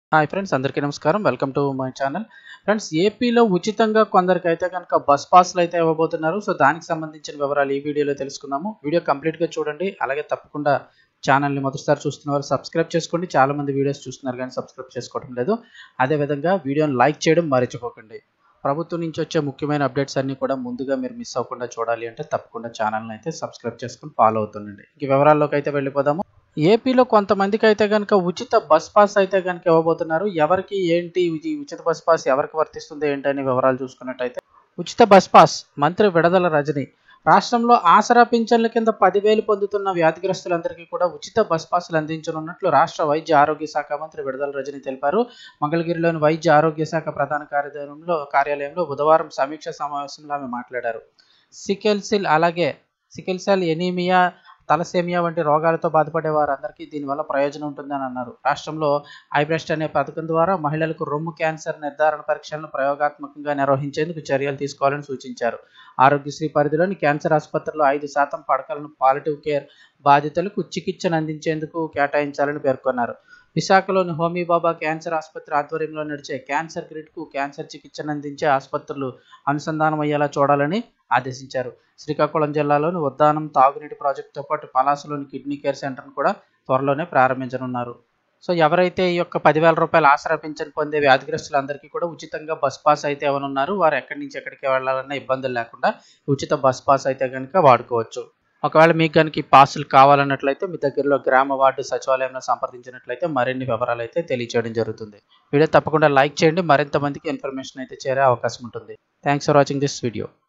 hi friends అందరికీ నమస్కారం welcome to my channel friends ఏపీలో ఉచితంగా కొందరికి అయితే కనుక బస్ పాస్లు అయితే ఇవ్వబోతున్నారు సో దానికి సంబంధించిన వివరాలు ఈ వీడియోలో తెలుసుకుందాము వీడియో కంప్లీట్గా చూడండి అలాగే తప్పకుండా ఛానల్ని మొదటిసారి చూస్తున్న వారు సబ్స్క్రైబ్ చేసుకోండి చాలా మంది వీడియోస్ చూస్తున్నారు కానీ సబ్స్క్రైబ్ చేసుకోవడం లేదు అదేవిధంగా వీడియోని లైక్ చేయడం మర్చిపోకండి ప్రభుత్వం నుంచి వచ్చే ముఖ్యమైన అప్డేట్స్ అన్ని కూడా ముందుగా మీరు మిస్ అవ్వకుండా చూడాలి అంటే తప్పకుండా ఛానల్ని అయితే సబ్స్క్రైబ్ చేసుకుని ఫాలో అవుతుండండి ఇంక వివరాల్లోకి అయితే వెళ్ళిపోదాము ఏపీలో కొంతమందికి అయితే కనుక ఉచిత బస్ పాస్ అయితే కనుక ఇవ్వబోతున్నారు ఎవరికి ఏంటి ఈ ఉచిత బస్ పాస్ ఎవరికి వర్తిస్తుంది ఏంటని వివరాలు చూసుకున్నట్టయితే ఉచిత బస్ పాస్ మంత్రి విడదల రజని రాష్ట్రంలో ఆసరా పింఛన్ల కింద పదివేలు పొందుతున్న వ్యాధిగ్రస్తులందరికీ కూడా ఉచిత బస్ పాసులు అందించనున్నట్లు రాష్ట్ర వైద్య ఆరోగ్య శాఖ మంత్రి విడుదల రజని తెలిపారు మంగళగిరిలోని వైద్య ఆరోగ్య శాఖ ప్రధాన కార్యాలయంలో కార్యాలయంలో బుధవారం సమీక్ష సమావేశంలో ఆమె మాట్లాడారు సికెల్సిల్ అలాగే సికెల్సెల్ ఎనీమియా తలసేమియా వంటి రోగాలతో బాధపడే వారందరికీ దీనివల్ల ప్రయోజనం ఉంటుందని అన్నారు రాష్ట్రంలో ఐబ్రెస్ట్ అనే పథకం ద్వారా మహిళలకు రొమ్ము క్యాన్సర్ నిర్ధారణ పరీక్షలను ప్రయోగాత్మకంగా నిర్వహించేందుకు చర్యలు తీసుకోవాలని సూచించారు ఆరోగ్యశ్రీ పరిధిలోని క్యాన్సర్ ఆసుపత్రిలో ఐదు శాతం పడకలను పాలిటివ్ కేర్ బాధితులకు చికిత్సను అందించేందుకు కేటాయించాలని పేర్కొన్నారు విశాఖలోని హోమీబాబా క్యాన్సర్ ఆసుపత్రి ఆధ్వర్యంలో నడిచే క్యాన్సర్ గ్రిడ్కు క్యాన్సర్ చికిత్సను అందించే ఆసుపత్రులు అనుసంధానం అయ్యేలా చూడాలని ఆదేశించారు శ్రీకాకుళం జిల్లాలోని ఉద్దానం తాగునీటి ప్రాజెక్టుతో పాటు పలాసలోని కిడ్నీ కేర్ సెంటర్ను కూడా త్వరలోనే ప్రారంభించనున్నారు సో ఎవరైతే ఈ యొక్క పదివేల రూపాయల ఆసరా పింఛన్ పొందే వ్యాధిగ్రస్తులందరికీ కూడా ఉచితంగా బస్ పాస్ అయితే ఇవ్వనున్నారు వారు ఎక్కడి నుంచి ఎక్కడికి వెళ్ళాలన్న ఇబ్బందులు లేకుండా ఉచిత బస్ పాస్ అయితే కనుక వాడుకోవచ్చు ఒకవేళ మీకు కనుక ఈ పాసులు కావాలన్నట్లయితే మీ దగ్గరలో గ్రామ వార్డు సచివాలయంలో సంప్రదించినట్లయితే మరిన్ని వివరాలు అయితే తెలియచేయడం జరుగుతుంది వీడియో తప్పకుండా లైక్ చేయండి మరింత మందికి ఇన్ఫర్మేషన్ అయితే చేరే అవకాశం ఉంటుంది thanks for watching this video